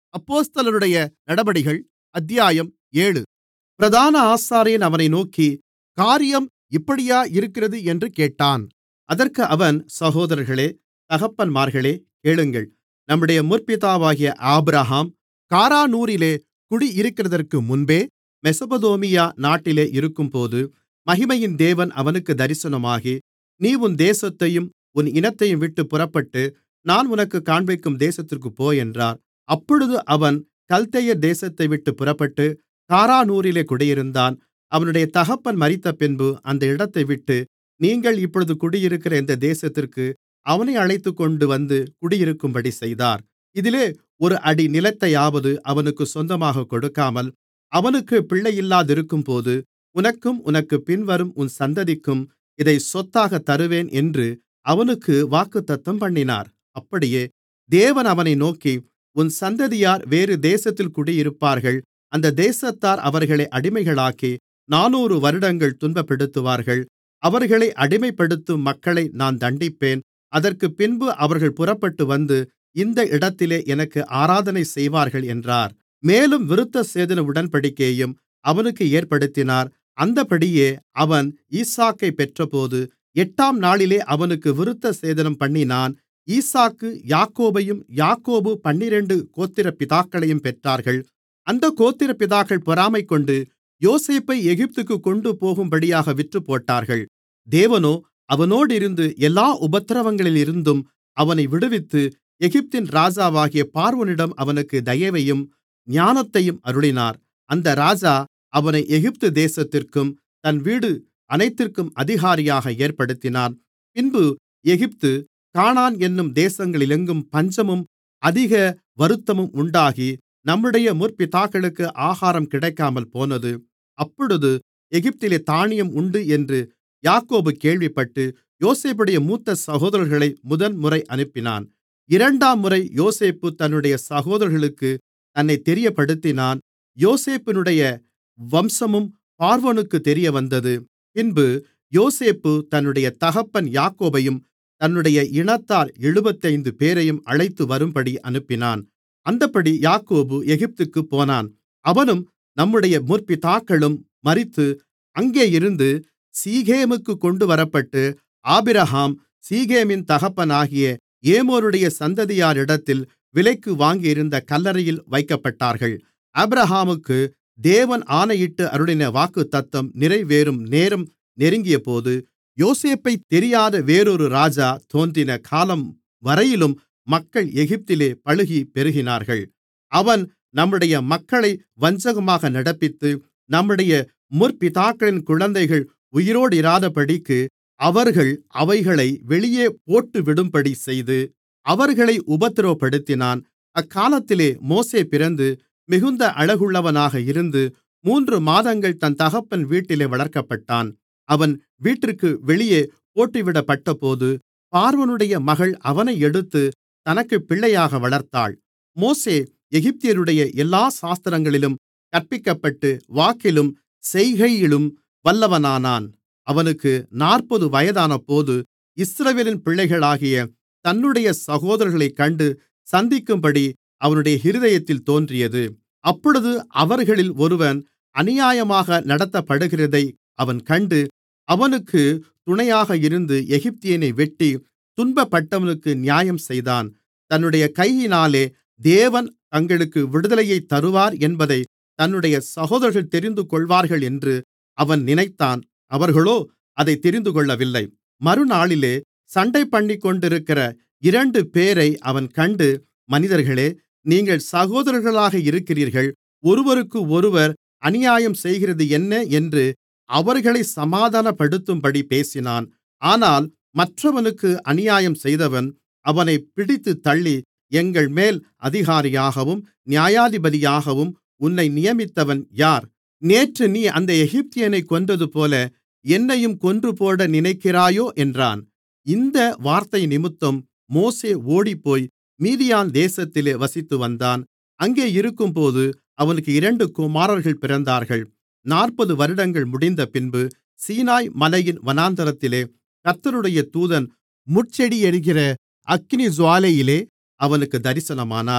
அப்போஸ்தலருடைய நடபடிகள் அத்தியாயம் ஏழு பிரதான ஆசாரியன் அவனை நோக்கி காரியம் இப்படியா இருக்கிறது என்று கேட்டான் அதற்கு அவன் சகோதரர்களே தகப்பன்மார்களே கேளுங்கள் நம்முடைய முற்பிதாவாகிய ஆபிரகாம் காரானூரிலே குடியிருக்கிறதற்கு முன்பே மெசொப்பொத்தாமியா நாட்டிலே இருக்கும்போது மகிமையின் தேவன் அவனுக்கு தரிசனமாகி நீ உன் தேசத்தையும் உன் இனத்தையும் விட்டுப் புறப்பட்டு நான் உனக்குக் காண்பிக்கும் தேசத்திற்குப் போ என்றார் அப்பொழுது அவன் கல்தேயர் தேசத்தைவிட்டுப் புறப்பட்டு காரானூரிலே குடியிருந்தான் அவனுடைய தகப்பன் மரித்தபின்பு அந்த இடத்தைவிட்டு நீங்கள் இப்பொழுது குடியிருக்கிற இந்த தேசத்திற்கு அவனை அழைத்துக்கொண்டு வந்து குடியிருக்கும்படி செய்தார் இதிலே ஒரு அடி நிலத்தையாவது அவனுக்குச் சொந்தமாகக் கொடுக்காமல் அவனுக்குப் பிள்ளையில்லாதிருக்கும்போது உனக்கும் உனக்குப் பின்வரும் உன் சந்ததிக்கும் இதைச் சொத்தாகத் தருவேன் என்று அவனுக்கு வாக்குத்தத்தம்பண்ணினார் அப்படியே தேவன் அவனை நோக்கி உன் சந்ததியார் வேறு தேசத்தில் குடியிருப்பார்கள் அந்த தேசத்தார் அவர்களை அடிமைகளாக்கி நானூறு வருடங்கள் துன்பப்படுத்துவார்கள் அவர்களை அடிமைப்படுத்தும் மக்களை நான் தண்டிப்பேன் அதற்குப்பின்பு அவர்கள் புறப்பட்டு வந்து இந்த இடத்திலே எனக்கு ஆராதனை செய்வார்கள் என்றார் மேலும் விருத்தசேதன உடன்படிக்கையையும் அவனுக்கு ஏற்படுத்தினார் அந்தப்படியே அவன் ஈசாக்கைப் பெற்றபோது எட்டாம் நாளிலே அவனுக்கு விருத்தசேதனம்பண்ணினான் ஈசாக்கு யாக்கோபையும் யாக்கோபு பன்னிரண்டு கோத்திரப்பிதாக்களையும் பெற்றார்கள் அந்தக் கோத்திரப்பிதாக்கள் பொறாமைகொண்டு யோசேப்பை எகிப்துக்குக் கொண்டுபோகும்படியாக விற்றுப்போட்டார்கள் தேவனோ அவனோடிருந்து எல்லா உபத்திரவங்களிலிருந்தும் அவனை விடுவித்து எகிப்தின் ராஜாவாகிய பார்வோனிடம் அவனுக்கு தயவையும் ஞானத்தையும் அருளினார் அந்த ராஜா அவனை எகிப்து தேசத்திற்கும் தன் வீடு அனைத்திற்கும் அதிகாரியாக ஏற்படுத்தினான் பின்பு எகிப்து கானான் என்னும் தேசங்களிலெங்கும் பஞ்சமும் அதிக வருத்தமும் உண்டாகி நம்முடைய முற்பிதாக்களுக்கு ஆகாரம் கிடைக்காமல் போனது அப்பொழுது எகிப்திலே தானியம் உண்டு என்று யாக்கோபு கேள்விப்பட்டு யோசேப்புடைய மூத்த சகோதரர்களை முதன்முறை அனுப்பினான் இரண்டாம் முறை யோசேப்பு தன்னுடைய சகோதரர்களுக்குத் தன்னைத் தெரியப்படுத்தினான் யோசேப்பினுடைய வம்சமும் பார்வோனுக்குத் தெரியவந்தது பின்பு யோசேப்பு தன்னுடைய தகப்பன் யாக்கோபையும் தன்னுடைய இனத்தார் எழுபத்தைந்து பேரையும் அழைத்து வரும்படி அனுப்பினான் அந்தப்படி யாக்கோபு எகிப்துக்குப் போனான் அவனும் நம்முடைய முற்பிதாக்களும் மரித்து அங்கேயிருந்து சீகேமுக்குக் கொண்டுவரப்பட்டு ஆபிரகாம் சீகேமின் தகப்பனாகிய ஏமோருடைய சந்ததியாரிடத்தில் விலைக்கு வாங்கியிருந்த கல்லறையில் வைக்கப்பட்டார்கள் ஆபிரகாமுக்கு தேவன் ஆணையிட்டு அருளின வாக்குத்தத்தம் நிறைவேறும் நேரம் நெருங்கியபோது யோசேப்பைத் தெரியாத வேறொரு ராஜா தோன்றின காலம் வரையிலும் மக்கள் எகிப்திலே பலுகி பெருகினார்கள் அவன் நம்முடைய மக்களை வஞ்சகமாக நடப்பித்து நம்முடைய முற்பிதாக்களின் குழந்தைகள் உயிரோடிராதபடிக்கு அவர்கள் அவைகளை வெளியே போட்டுவிடும்படி செய்து அவர்களை உபத்திரவப்படுத்தினான் அக்காலத்திலே மோசே பிறந்து மிகுந்த அழகுள்ளவனாக இருந்து மூன்று மாதங்கள் தன் தகப்பன் வீட்டிலே வளர்க்கப்பட்டான் அவன் வீட்டிற்கு வெளியே போட்டுவிடப்பட்டபோது பார்வோனுடைய மகள் அவனை எடுத்து தனக்குப் பிள்ளையாக வளர்த்தாள் மோசே எகிப்தியருடைய எல்லா சாஸ்திரங்களிலும் கற்பிக்கப்பட்டு வாக்கிலும் செய்கையிலும் வல்லவனானான் அவனுக்கு நாற்பது வயதானபோது இஸ்ரவேலின் பிள்ளைகளாகிய தன்னுடைய சகோதரர்களைக் கண்டு சந்திக்கும்படி அவனுடைய இருதயத்தில் தோன்றியது அப்பொழுது அவர்களில் ஒருவன் அநியாயமாக நடத்தப்படுகிறதை அவன் கண்டு அவனுக்கு துணையாக இருந்து எகிப்தியனை வெட்டி துன்பப்பட்டவனுக்கு நியாயம் செய்தான் தன்னுடைய கையினாலே தேவன் தங்களுக்கு விடுதலையைத் தருவார் என்பதை தன்னுடைய சகோதரர்கள் தெரிந்துகொள்வார்கள் என்று அவன் நினைத்தான் அவர்களோ அதை தெரிந்துகொள்ளவில்லை மறுநாளிலே சண்டைபண்ணிக்கொண்டிருக்கிற இரண்டுபேரை அவன் கண்டு மனிதர்களே நீங்கள் சகோதரர்களாக இருக்கிறீர்கள் ஒருவருக்கொருவர் அநியாயம் செய்கிறது என்ன என்று அவர்களை சமாதானப்படுத்தும்படி பேசினான் ஆனால் மற்றவனுக்கு அநியாயம் செய்தவன் அவனைப் பிடித்துத் தள்ளி எங்கள்மேல் அதிகாரியாகவும் நியாயாதிபதியாகவும் உன்னை நியமித்தவன் யார் நேற்று நீ அந்த எகிப்தியனைக் கொன்றதுபோல என்னையும் கொன்றுபோட நினைக்கிறாயோ என்றான் இந்த வார்த்தையினிமித்தம் மோசே ஓடிப்போய் மீதியான் தேசத்திலே வசித்துவந்தான் அங்கே இருக்கும்போது அவனுக்கு இரண்டு குமாரர்கள் பிறந்தார்கள் நாற்பது வருடங்கள் முடிந்தபின்பு சீனாய் மலையின் வனாந்திரத்திலே கர்த்தருடைய தூதன் முட்செடியெரிகிற அக்கினிஜூவாலையிலே அவனுக்கு தரிசனமானார்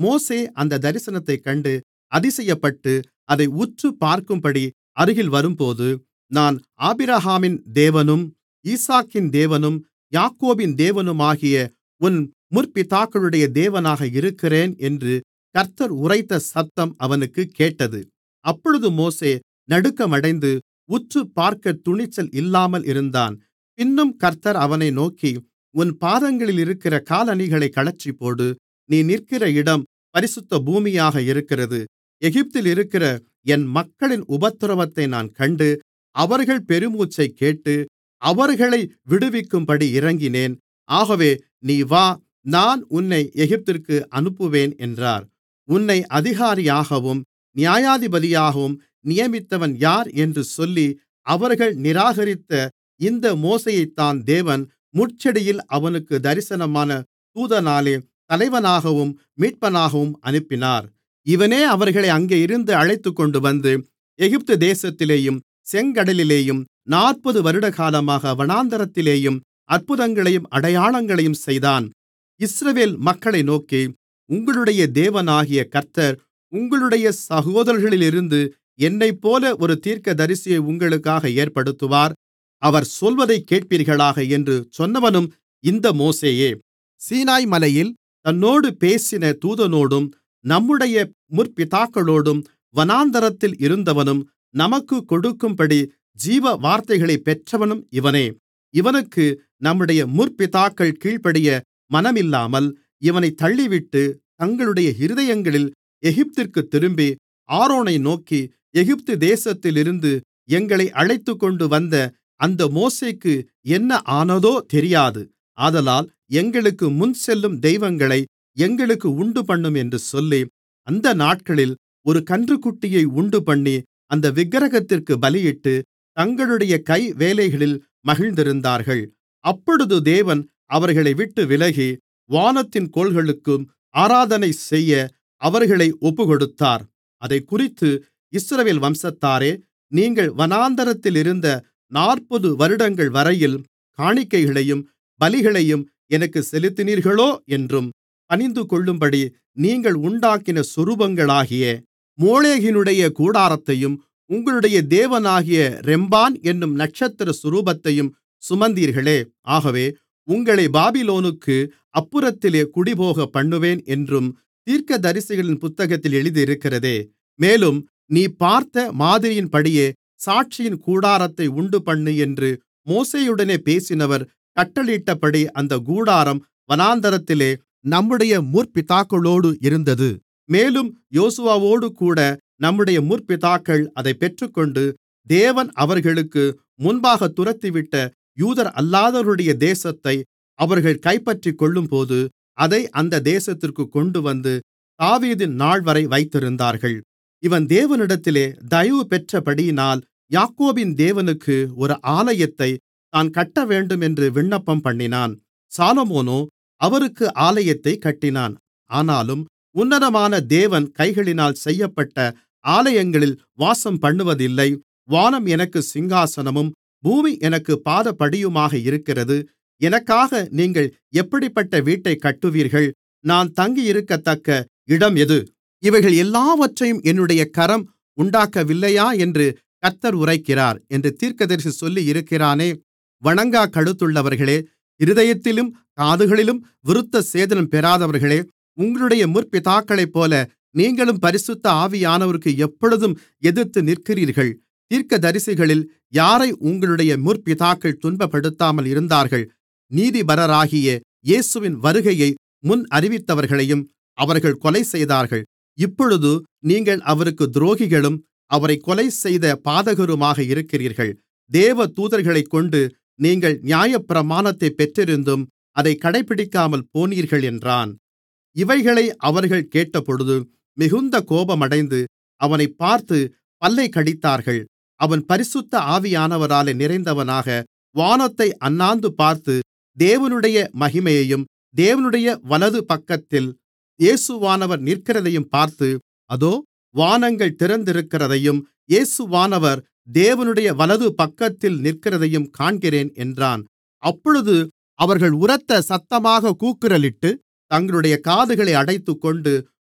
மோசே அந்தத் தரிசனத்தைக் கண்டு அதிசயப்பட்டு அதை உற்றுப்பார்க்கும்படி அருகில் வரும்போது நான் ஆபிரகாமின் தேவனும் ஈசாக்கின் தேவனும் யாக்கோபின் தேவனுமாகிய உன் முற்பிதாக்களுடைய தேவனாக இருக்கிறேன் என்று கர்த்தர் உரைத்த சத்தம் அவனுக்குக் கேட்டது அப்பொழுது மோசே நடுக்கமடைந்து உற்றுப்பார்க்கத் துணிச்சல் இல்லாமல் இருந்தான் பின்னும் கர்த்தர் அவனை நோக்கி உன் பாதங்களில் இருக்கிற காலணிகளைக் கழற்றிப்போடு நீ நிற்கிற இடம் பரிசுத்த பூமியாக இருக்கிறது எகிப்தில் இருக்கிற என் மக்களின் உபத்திரவத்தை நான் கண்டு அவர்கள் பெருமூச்சைக் கேட்டு அவர்களை விடுவிக்கும்படி இறங்கினேன் ஆகவே நீ வா நான் உன்னை எகிப்திற்கு அனுப்புவேன் என்றார் உன்னை அதிகாரியாகவும் நியாயாதிபதியாகவும் நியமித்தவன் யார் என்று சொல்லி அவர்கள் நிராகரித்த இந்த மோசேயைத்தான் தேவன் முட்செடியில் அவனுக்கு தரிசனமான தூதனாலே தலைவனாகவும் மீட்பனாகவும் அனுப்பினார் இவனே அவர்களை அங்கே இருந்து அழைத்துக்கொண்டுவந்து எகிப்து தேசத்திலேயும் செங்கடலிலேயும் நாற்பது வருடகாலமாக வனாந்திரத்திலேயும் அற்புதங்களையும் அடையாளங்களையும் செய்தான் இஸ்ரவேல் மக்களை நோக்கி உங்களுடைய தேவனாகிய கர்த்தர் உங்களுடைய சகோதரர்களிலிருந்து என்னைப்போல ஒரு தீர்க்கதரிசியை உங்களுக்காக ஏற்படுத்துவார் அவர் சொல்வதைக் கேட்பீர்களாக என்று சொன்னவனும் இந்த மோசேயே சீனாய் மலையில் தன்னோடு பேசின தூதனோடும் நம்முடைய முற்பிதாக்களோடும் வனாந்தரத்தில் இருந்தவனும் நமக்குக் கொடுக்கும்படி ஜீவ வார்த்தைகளைப் பெற்றவனும் இவனே இவனுக்கு நம்முடைய முற்பிதாக்கள் கீழ்ப்படிய மனமில்லாமல் இவனைத் தள்ளிவிட்டு தங்களுடைய இருதயங்களில் எகிப்திற்குத் திரும்பி ஆரோனை நோக்கி எகிப்து தேசத்திலிருந்து எங்களை அழைத்துக்கொண்டு வந்த அந்த மோசேக்கு என்ன ஆனதோ தெரியாது ஆதலால் எங்களுக்கு முன்செல்லும் தெய்வங்களை எங்களுக்கு உண்டுபண்ணும் என்று சொல்லி அந்த நாட்களில் ஒரு கன்றுக்குட்டியை உண்டுபண்ணி அந்த விக்கிரகத்திற்கு பலியிட்டு தங்களுடைய கைவேலைகளில் மகிழ்ந்திருந்தார்கள் அப்பொழுது தேவன் அவர்களை விட்டு விலகி வானத்தின் கோள்களுக்கும் ஆராதனை செய்ய அவர்களை ஒப்புக்கொடுத்தார் அதைக்குறித்து இஸ்ரவேல் வம்சத்தாரே நீங்கள் வனாந்தரத்தில் இருந்த நாற்பது வருடங்கள் வரையில் காணிக்கைகளையும் பலிகளையும் எனக்கு செலுத்தினீர்களோ என்றும் பணிந்துகொள்ளும்படி நீங்கள் உண்டாக்கின சொரூபங்களாகிய மோளேகினுடைய கூடாரத்தையும் உங்களுடைய தேவனாகிய ரெம்பான் என்னும் நட்சத்திர சொரூபத்தையும் சுமந்தீர்களே ஆகவே உங்களை பாபிலோனுக்கு அப்புறத்திலே குடிபோகப்பண்ணுவேன் என்றும் தீர்க்கதரிசிகளின் புத்தகத்தில் எழுதியிருக்கிறதே மேலும் நீ பார்த்த மாதிரியின்படியே சாட்சியின் கூடாரத்தை உண்டுபண்ணு என்று மோசேயுடனே பேசினவர் கட்டளையிட்டபடி அந்தக் கூடாரம் வனாந்தரத்திலே நம்முடைய முற்பிதாக்களோடு இருந்தது மேலும் யோசுவாவோடுகூட நம்முடைய முற்பிதாக்கள் அதைப் பெற்றுக்கொண்டு தேவன் அவர்களுக்கு முன்பாகத் துரத்திவிட்ட யூதரல்லாதவர்களுடைய தேசத்தை அவர்கள் கைப்பற்றிக்கொள்ளும்போது அதை அந்த தேசத்திற்குக் கொண்டுவந்து தாவீதின் நாள்வரை வைத்திருந்தார்கள் இவன் தேவனிடத்திலே தயவு பெற்றபடியினால் யாக்கோபின் தேவனுக்கு ஒரு ஆலயத்தைத் தான் கட்டவேண்டும் என்று விண்ணப்பம்பண்ணினான் சாலொமோனோ அவருக்கு ஆலயத்தைக் கட்டினான் ஆனாலும் உன்னதமான தேவன் கைகளினால் செய்யப்பட்ட ஆலயங்களில் வாசம்பண்ணுவதில்லை வானம் எனக்குச் சிங்காசனமும் பூமி எனக்குப் பாதபடியுமாக இருக்கிறது எனக்காக நீங்கள் எப்படிப்பட்ட வீட்டைக் கட்டுவீர்கள் நான் தங்கியிருக்கத்தக்க இடம் எது இவைகள் எல்லாவற்றையும் என்னுடைய கரம் உண்டாக்கவில்லையா என்று கர்த்தர் உரைக்கிறார் என்று தீர்க்கதரிசி சொல்லியிருக்கிறானே வணங்கா கழுத்துள்ளவர்களே இருதயத்திலும் காதுகளிலும் விருத்தசேதனம் பெறாதவர்களே உங்களுடைய முற்பிதாக்களைப்போல நீங்களும் பரிசுத்த ஆவியானவருக்கு எப்பொழுதும் எதிர்த்து நிற்கிறீர்கள் தீர்க்கதரிசிகளில் யாரை உங்களுடைய முற்பிதாக்கள் துன்பப்படுத்தாமல் இருந்தார்கள் நீதிபரராகிய இயேசுவின் வருகையை முன் அறிவித்தவர்களையும் அவர்கள் கொலை செய்தார்கள் இப்பொழுது நீங்கள் அவருக்கு துரோகிகளும் அவரை கொலை செய்த பாதகருமாக இருக்கிறீர்கள் தேவ தூதர்களைக்கொண்டு நீங்கள் நியாயப்பிரமாணத்தைப் பெற்றிருந்தும் அதைக் கடைப்பிடிக்காமல் போனீர்கள் என்றான் இவைகளை அவர்கள் கேட்டபொழுது மிகுந்த கோபமடைந்து அவனைப் பார்த்து பல்லைக் கடித்தார்கள் அவன் பரிசுத்த ஆவியானவராலே நிறைந்தவனாக வானத்தை அண்ணாந்து பார்த்து தேவனுடைய மகிமையையும் தேவனுடைய வலது பக்கத்தில் இயேசுவானவர் நிற்கிறதையும் பார்த்து அதோ வானங்கள் திறந்திருக்கிறதையும் இயேசுவானவர் தேவனுடைய வலது பக்கத்தில் நிற்கிறதையும் காண்கிறேன் என்றான் அப்பொழுது அவர்கள் உரத்த சத்தமாக கூக்குரலிட்டு தங்களுடைய காதுகளை அடைத்துக்கொண்டு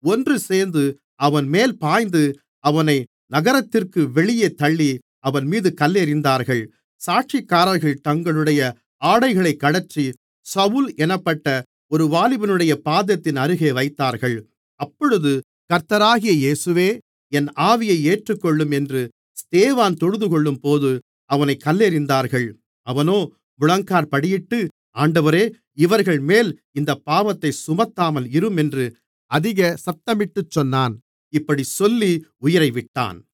ஒன்றுசேர்ந்து அவன்மேல் பாய்ந்து அவனை நகரத்திற்கு வெளியே தள்ளி அவன்மீது கல்லெறிந்தார்கள் சாட்சிக்காரர்கள் தங்களுடைய ஆடைகளைக் கழற்றி சவுல் என்னப்பட்ட ஒரு வாலிபனுடைய பாதத்தின் அருகே வைத்தார்கள் அப்பொழுது கர்த்தராகிய இயேசுவே என் ஆவியை ஏற்றுக்கொள்ளும் என்று ஸ்தேவான் தொழுதுகொள்ளும்போது அவனைக் கல்லெறிந்தார்கள் அவனோ முழங்காற்படியிட்டு ஆண்டவரே இவர்கள்மேல் இந்தப் பாவத்தைச் சுமத்தாமல் இரும் என்று அதிக சத்தமிட்டுச் சொன்னான் இப்படிச் சொல்லி உயிரைவிட்டான்